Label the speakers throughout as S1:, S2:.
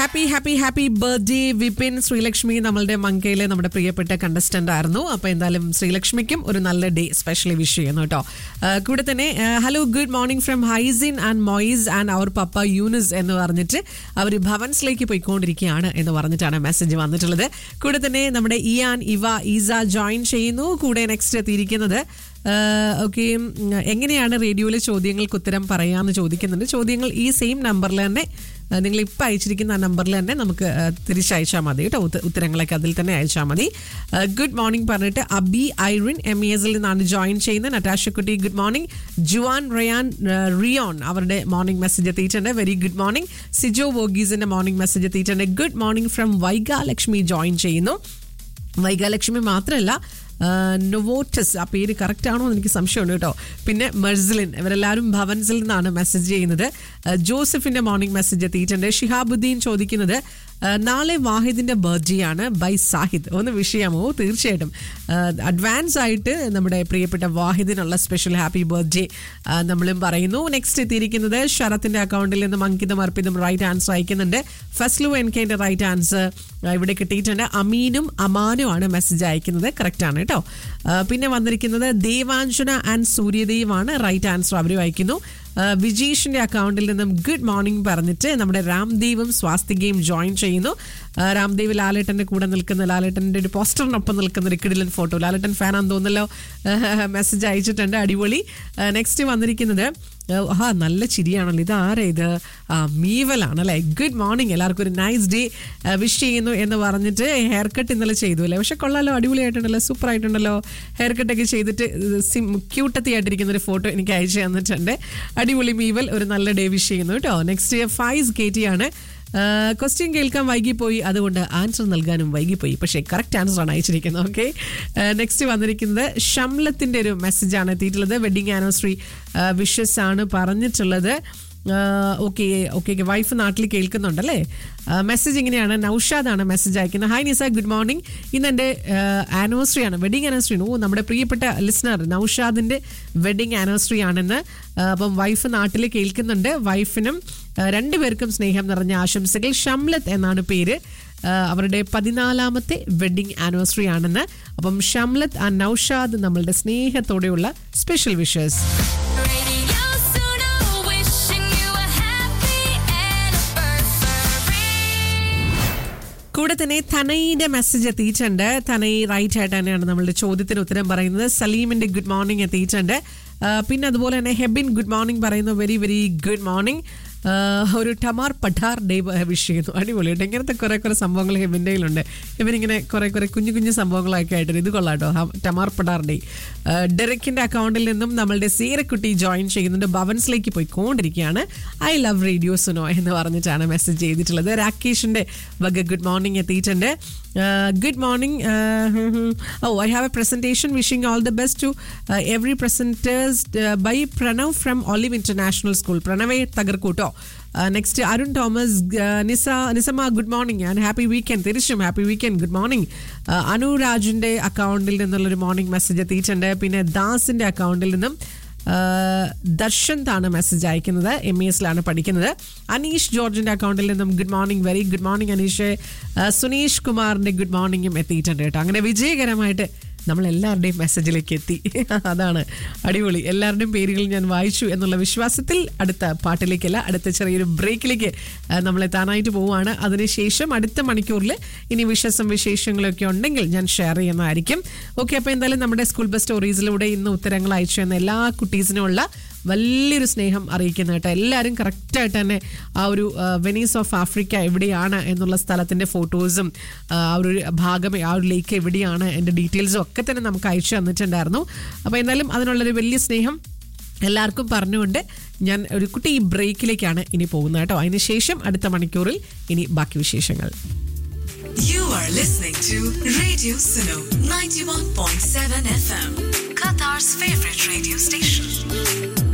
S1: Happy happy happy birthday Vipin Sreelakshmi നമ്മളുടെ മങ്കയിലെ നമ്മുടെ പ്രിയപ്പെട്ട കണ്ടസ്റ്റന്റ് ആയിരുന്നു അപ്പൊ എന്തായാലും ശ്രീലക്ഷ്മിക്കും ഒരു നല്ല ഡേ സ്പെഷ്യലി വിഷ് ചെയ്യുന്നു കേട്ടോ ആ, കൂടെ തന്നെ ഹലോ ഗുഡ് മോർണിംഗ് ഫ്രം ഹൈസിൻ ആൻഡ് മൊയ്സ് ആൻഡ് അവർ പപ്പ യൂനിസ് എന്ന് പറഞ്ഞിട്ട് അവർ ഭവൻസിലേക്ക് പോയിക്കൊണ്ടിരിക്കുകയാണ് എന്ന് പറഞ്ഞിട്ടാണ് മെസ്സേജ് വന്നിട്ടുള്ളത് കൂടെ തന്നെ നമ്മുടെ ഇയാൻ ഇവ ഈസ ജോയിൻ ചെയ്യുന്നു കൂടെ നെക്സ്റ്റ് എത്തിയിരിക്കുന്നത് ഓക്കെ എങ്ങനെയാണ് റേഡിയോയിലെ ചോദ്യങ്ങൾക്ക് ഉത്തരം പറയാമെന്ന് ചോദിക്കുന്നുണ്ട് ചോദ്യങ്ങൾ ഈ സെയിം നമ്പറിൽ തന്നെ ആ, നിങ്ങൾ ഇപ്പം അയച്ചിരിക്കുന്ന ആ നമ്പറിൽ തന്നെ നമുക്ക് ആ, തിരിച്ചയച്ചാൽ മതി കേട്ടോ ഉത്ത- ഉത്തരങ്ങളൊക്കെ അതിൽ തന്നെ അയച്ചാൽ മതി ഗുഡ് മോർണിംഗ് പറഞ്ഞിട്ട് അബി ഐറിൻ എം ഇ എസിൽ നിന്നാണ് ജോയിൻ ചെയ്യുന്നത് നട്ടാഷക്കുട്ടി ഗുഡ് മോർണിംഗ് ജുവാൻ റയാൻ ആ, റിയോൺ അവരുടെ മോർണിംഗ് മെസ്സേജ് എത്തിയിട്ടുണ്ട് വെരി ഗുഡ് മോർണിംഗ് സിജോ വോഗീസിന്റെ മോർണിംഗ് മെസ്സേജ് എത്തിയിട്ടുണ്ട് good morning from Vaigalakshmi join ചെയ്യുന്നു വൈഗാലക്ഷ്മി മാത്രമല്ല നൊവോട്ടസ് ആ പേര് കറക്റ്റ് ആണോ എന്ന് എനിക്ക് സംശയമുണ്ട് കേട്ടോ പിന്നെ മെർസിലിൻ ഇവരെല്ലാവരും ഭവൻസിൽ നിന്നാണ് മെസ്സേജ് ചെയ്യുന്നത് ആ, ജോസഫിന്റെ മോർണിംഗ് മെസ്സേജ് എത്തിയിട്ടുണ്ട് ഷിഹാബുദ്ദീൻ ചോദിക്കുന്നത് ആ, നാളെ വാഹിദിന്റെ ബർത്ത്ഡേ ആണ് ബൈ സാഹിദ് ഒന്ന് വിഷയമോ തീർച്ചയായിട്ടും അഡ്വാൻസ് ആയിട്ട് നമ്മുടെ പ്രിയപ്പെട്ട വാഹിദിനുള്ള സ്പെഷ്യൽ ഹാപ്പി ബർത്ത്ഡേ നമ്മളും പറയുന്നു നെക്സ്റ്റ് എത്തിയിരിക്കുന്നത് ശരത്തിന്റെ അക്കൗണ്ടിൽ നിന്നും അങ്കിതം അർപ്പിതം റൈറ്റ് ആൻസർ അയക്കുന്നുണ്ട് ഫസ്ലു എൻ കെന്റെ റൈറ്റ് ആൻസർ ഇവിടെ കിട്ടിയിട്ടുണ്ട് അമീനും അമാനും ആണ് മെസ്സേജ് അയക്കുന്നത് കറക്റ്റ് ആണ് കേട്ടോ ആ, പിന്നെ വന്നിരിക്കുന്നത് ദേവാഞ്ജന ആൻഡ് സൂര്യദേവ് ആണ് റൈറ്റ് ആൻസർ അവരും അയക്കുന്നു ആ, വിജീഷിന്റെ അക്കൗണ്ടിൽ നിന്നും ഗുഡ് മോർണിംഗ് പറഞ്ഞിട്ട് നമ്മുടെ രാംദേവും സ്വാസ്തികയും ജോയിൻ ചെയ്യുന്നു ആ, രാംദേവ് ലാലേട്ടന്റെ കൂടെ നിൽക്കുന്ന ലാലേട്ടന്റെ ഒരു പോസ്റ്ററിനൊപ്പം നിൽക്കുന്ന ഒരു കിടിലൻ ഫോട്ടോ ലാലേട്ടൻ ഫാനാന്ന് തോന്നല്ലോ മെസ്സേജ് അയച്ചിട്ടുണ്ട് അടിപൊളി നെക്സ്റ്റ് വന്നിരിക്കുന്നത് ആ നല്ല ചിരിയാണല്ലോ ഇത് ആരാ ഇത് ആ, മീവലാണല്ലേ ഗുഡ് മോർണിംഗ് എല്ലാവർക്കും ഒരു നൈസ് ഡേ വിഷ് ചെയ്യുന്നു എന്ന് പറഞ്ഞിട്ട് ഹെയർ കട്ട് ഇന്നലെ ചെയ്തു അല്ലേ പക്ഷെ കൊള്ളാലോ അടിപൊളിയായിട്ടുണ്ടല്ലോ സൂപ്പർ ആയിട്ടുണ്ടല്ലോ ഹെയർ കട്ടൊക്കെ ചെയ്തിട്ട് സിം ക്യൂട്ടത്തി ആയിട്ടിരിക്കുന്ന ഒരു ഫോട്ടോ എനിക്ക് അയച്ചു തന്നിട്ടുണ്ട് അടിപൊളി മീവൽ ഒരു നല്ല ഡേ വിഷ് ചെയ്യുന്നു കേട്ടോ നെക്സ്റ്റ് ഫൈസ് കെ ടി ആണ് ക്വസ്റ്റ്യൻ കേൾക്കാൻ വൈകിപ്പോയി അതുകൊണ്ട് ആൻസർ നൽകാനും വൈകിപ്പോയി പക്ഷേ കറക്റ്റ് ആൻസർ ആണ് അയച്ചിരിക്കുന്നത് ഓക്കെ നെക്സ്റ്റ് വന്നിരിക്കുന്നത് ഷംലത്തിന്റെ ഒരു മെസ്സേജാണ് എത്തിയിട്ടുള്ളത് വെഡിങ് ആനിവേഴ്സറി വിഷസ് ആണ് പറഞ്ഞിട്ടുള്ളത് ഓക്കെ ഓക്കെ വൈഫ് നാട്ടിൽ കേൾക്കുന്നുണ്ടല്ലേ മെസ്സേജ് ഇങ്ങനെയാണ് നൌഷാദാണ് മെസ്സേജ് അയക്കുന്നത് ഹായ് നിസ ഗുഡ് മോർണിംഗ് ഇന്ന് എൻ്റെ ആനിവേഴ്സറി ആണ് വെഡിങ് ആനിവേഴ്സറി ആണ് ഓ നമ്മുടെ പ്രിയപ്പെട്ട ലിസണർ നൌഷാദിൻ്റെ വെഡിങ് ആനിവേഴ്സറി ആണെന്ന് ആ, അപ്പം വൈഫ് നാട്ടിൽ കേൾക്കുന്നുണ്ട് വൈഫിനും ആ, രണ്ടുപേർക്കും സ്നേഹം നിറഞ്ഞ ആശംസകൾ ഷംലത്ത് എന്നാണ് പേര് ആ, അവരുടെ പതിനാലാമത്തെ വെഡിങ് ആനിവേഴ്സറി ആണെന്ന് അപ്പം ഷംലത്ത് ആ നൌഷാദ് നമ്മളുടെ സ്നേഹത്തോടെയുള്ള special wishes
S2: Radio Suno, wishing you a happy anniversary.
S1: കൂടെ തന്നെ തനയുടെ മെസ്സേജ് എത്തിയിട്ടുണ്ട് തനൈ റൈറ്റ് ആയിട്ട് തന്നെയാണ് നമ്മളുടെ ചോദ്യത്തിന് ഉത്തരം പറയുന്നത് സലീമിന്റെ ഗുഡ് മോർണിംഗ് എത്തിയിട്ടുണ്ട് ആ, പിന്നെ അതുപോലെ തന്നെ ഹെബിൻ ഗുഡ് മോർണിംഗ് പറയുന്നു വെരി വെരി ഗുഡ് മോർണിംഗ് ഒരു ടമാർ പഠാർ ഡേ വിഷ് ചെയ്യുന്നു അടിപൊളിയായിട്ട് ഇങ്ങനത്തെ കുറെ കുറെ സംഭവങ്ങൾ ഹെബിൻ്റെ കയ്യിലുണ്ട് ഇവനിങ്ങനെ കുറെ കുറെ കുഞ്ഞു കുഞ്ഞു സംഭവങ്ങളൊക്കെ ആയിട്ട് ഇത് കൊള്ളാട്ടോ ഹ- ടമാർ പഠാർ ഡേ ഡെറക്കിന്റെ അക്കൗണ്ടിൽ നിന്നും നമ്മളുടെ സീരക്കുട്ടി ജോയിൻ ചെയ്യുന്നുണ്ട് ഭവൻസിലേക്ക് പോയിക്കൊണ്ടിരിക്കുകയാണ് ഐ ലവ് റേഡിയോ സുനോ എന്ന് പറഞ്ഞിട്ടാണ് മെസ്സേജ് ചെയ്തിട്ടുള്ളത് രാകേഷിന്റെ വക ഗുഡ് മോർണിംഗ് എത്തിയിട്ടുണ്ട് good morning oh I have a presentation wishing all the best to every presenters by Pranav from Olive international school പ്രണവെ തകർക്കൂട്ടോ next Arun Thomas uh, Nisa നിസമ good morning and happy weekend തിരിച്ചും ഹാപ്പി വീക്കെൻഡ് ഗുഡ് മോർണിംഗ് അനുരാജിന്റെ അക്കൗണ്ടിൽ നിന്നുള്ളൊരു morning message എത്തിയിട്ടുണ്ട് പിന്നെ ദാസിന്റെ അക്കൗണ്ടിൽ നിന്നും ആഹ് ദർശൻ താണ് മെസ്സേജ് അയക്കുന്നത് എം ഇ എസിലാണ് പഠിക്കുന്നത് അനീഷ് ജോർജിന്റെ അക്കൗണ്ടിൽ നിന്നും good morning very good morning Aneesh ആഹ് സുനീഷ് കുമാറിന്റെ ഗുഡ് മോർണിംഗും എത്തിയിട്ടുണ്ട് കേട്ടോ അങ്ങനെ വിജയകരമായിട്ട് നമ്മൾ എല്ലാവരുടെയും മെസ്സേജിലേക്ക് എത്തി അതാണ് അടിപൊളി എല്ലാവരുടെയും പേരുകൾ ഞാൻ വായിച്ചു എന്നുള്ള വിശ്വാസത്തിൽ അടുത്ത പാട്ടിലേക്കല്ല അടുത്ത ചെറിയൊരു ബ്രേക്കിലേക്ക് ആഹ് നമ്മൾ എത്താനായിട്ട് പോവുകയാണ് അതിനുശേഷം അടുത്ത മണിക്കൂറിൽ ഇനി വിശ്വാസം വിശേഷങ്ങളൊക്കെ ഉണ്ടെങ്കിൽ ഞാൻ ഷെയർ ചെയ്യുന്നതായിരിക്കും ഓക്കെ അപ്പോൾ എന്തായാലും നമ്മുടെ സ്കൂൾ ബസ് സ്റ്റോറീസിലൂടെ ഇന്ന് ഉത്തരങ്ങൾ അയച്ചു തന്ന എല്ലാ കുട്ടീസിനുമുള്ള വലിയൊരു സ്നേഹം അറിയിക്കുന്ന കേട്ടോ എല്ലാവരും കറക്റ്റായിട്ട് തന്നെ ആ ഒരു ആ, വെനീസ് ഓഫ് ആഫ്രിക്ക എവിടെയാണ് എന്നുള്ള സ്ഥലത്തിൻ്റെ ഫോട്ടോസും ആ ഒരു ഭാഗം ആ ഒരു ലേക്ക് എവിടെയാണ് എൻ്റെ ഡീറ്റെയിൽസും ഒക്കെ തന്നെ നമുക്ക് അയച്ചു തന്നിട്ടുണ്ടായിരുന്നു അപ്പോൾ എന്തായാലും അതിനുള്ളൊരു വലിയ സ്നേഹം എല്ലാവർക്കും പറഞ്ഞുകൊണ്ട് ഞാൻ ഒരു കുട്ടി ഈ ബ്രേക്കിലേക്കാണ് ഇനി പോകുന്നത് കേട്ടോ അതിനുശേഷം അടുത്ത മണിക്കൂറിൽ ഇനി ബാക്കി വിശേഷങ്ങൾ
S3: You are listening to Radio Suno 91.7 FM, Qatar's favorite radio station.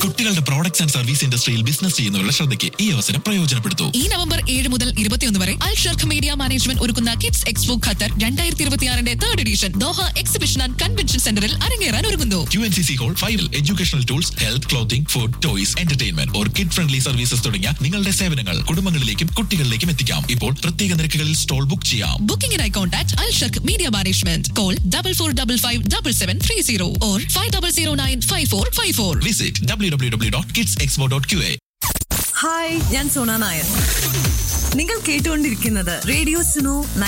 S4: കുട്ടികളുടെ പ്രോഡക്ട്സ് ആൻഡ് സർവീസ് ഇൻഡസ്ട്രിയിൽ ബിസിനസ് ചെയ്യുന്നവരുടെ ശ്രദ്ധയ്ക്ക് ഈ അവസരം പ്രയോജനപ്പെടുത്തൂ
S5: ഈ നവംബർ ഏഴ് മുതൽ ഇരുപത്തിയൊന്ന് വരെ അൽ ഷർഖ് മീഡിയ മാനേജ്മെന്റ് ഒരുക്കുന്ന കിഡ്സ് എക്സ്പോ ഖത്തർ രണ്ടായിരത്തി ഇരുപത്തിയാറിന്റെ third edition Doha exhibition and convention സെന്ററിൽ അരങ്ങേറാൻ ഒരുങ്ങുന്നു
S4: Q N C C hall ഫൈവിൽ educational tools health clothing food toys entertainment or kid friendly services തുടങ്ങിയ നിങ്ങളുടെ സേവനങ്ങൾ കുടുംബങ്ങളിലേക്കും കുട്ടികളിലേക്കും എത്തിക്കാം ഇപ്പോൾ പ്രത്യേക നിരക്കുകളിൽ സ്റ്റോൾ ബുക്ക് ചെയ്യാം
S5: ബുക്കിംഗിനായി contact Al Sharq media management call double four double five double seven three zero or five double zero nine five four five four
S4: visit W W W dot kids expo dot Q A
S3: hi ഞാൻ സോന നായർ നിങ്ങൾ കേട്ടുകൊണ്ടിരിക്കുന്നത് radio Suno